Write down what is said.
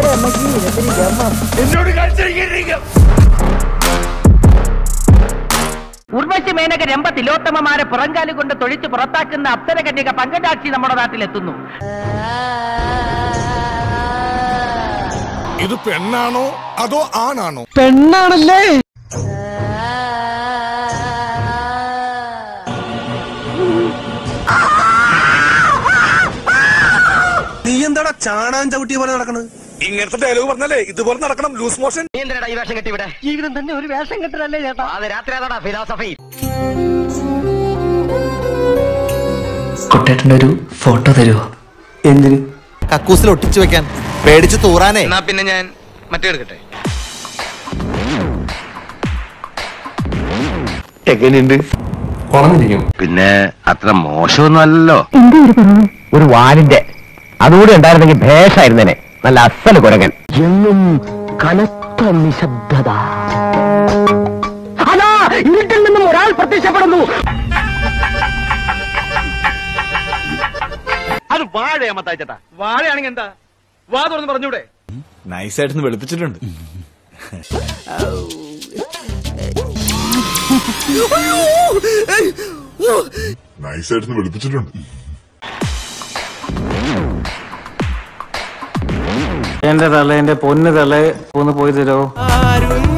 ഭയങ്കര അമ്മക്ക് എന്തൊരു ഗമം ഉർവശി മേനക രംഭ തിലോത്തമമാരെ പുറങ്കാലി കൊണ്ട് തൊഴിച്ച് പുറത്താക്കുന്ന അപ്സരകന്യക പങ്കജാക്ഷി നമ്മുടെ നാട്ടിലെത്തുന്നു ഇത് പെണ്ണാണോ അതോ ആണാണോ പെണ്ണാണല്ലേ നീ എന്താടാ ചാണാൻ ചവിട്ടിയ പോലെ നടക്കണത് ഇങ്ങനത്തെ ഡയലോഗ് പറഞ്ഞാലേ ഇതുപോലെ നടക്കണം ലൂസ് മോഷൻ നീ എന്തിനാ ഈ വേഷം കെട്ടി ഇവിടെ ജീവിതം തന്നെ ഒരു വേഷം കെട്ടലല്ലേ ചേട്ടാ അത് രാത്രി അതാടാ ഫിലോസഫി കുട്ടേട്ടൻ്റെ ഒരു ഫോട്ടോ തരുമോ എന്തിന് കക്കൂസിൽ ഒട്ടിച്ചു വെക്കാൻ പേടിച്ചു തൂറാനേ എന്നാ പിന്നെ ഞാൻ മറ്റേ എടുക്കട്ടെ എങ്ങനെയുണ്ട് വളർന്നിരിക്കും പിന്നെ അത്ര മോശമൊന്നും അല്ലല്ലോ ഒരു വാലിന്റെ അതുകൂടി ഉണ്ടായിരുന്നെങ്കിൽ ഭേഷായിരുന്നേനെ നല്ല അസല് കുരകൻ എന്നും കനത്ത നിശബ്ദത അതാ ഇരുട്ടിൽ നിന്നും ഒരാൾ പ്രത്യക്ഷപ്പെടുന്നു അത് വാഴയാമത്താച്ചേട്ടാ വാഴയാണെങ്കിൽ എന്താ വാ തുറന്ന് പറഞ്ഞൂടെ നൈസായിട്ടൊന്ന് വെളുപ്പിച്ചിട്ടുണ്ട് നൈസായിട്ട് വെളുപ്പിച്ചിട്ടുണ്ട് എന്റെ തള്ള എന്റെ പൊന്ന് തള്ള ഒന്ന് പോയി തരുമോ ആരും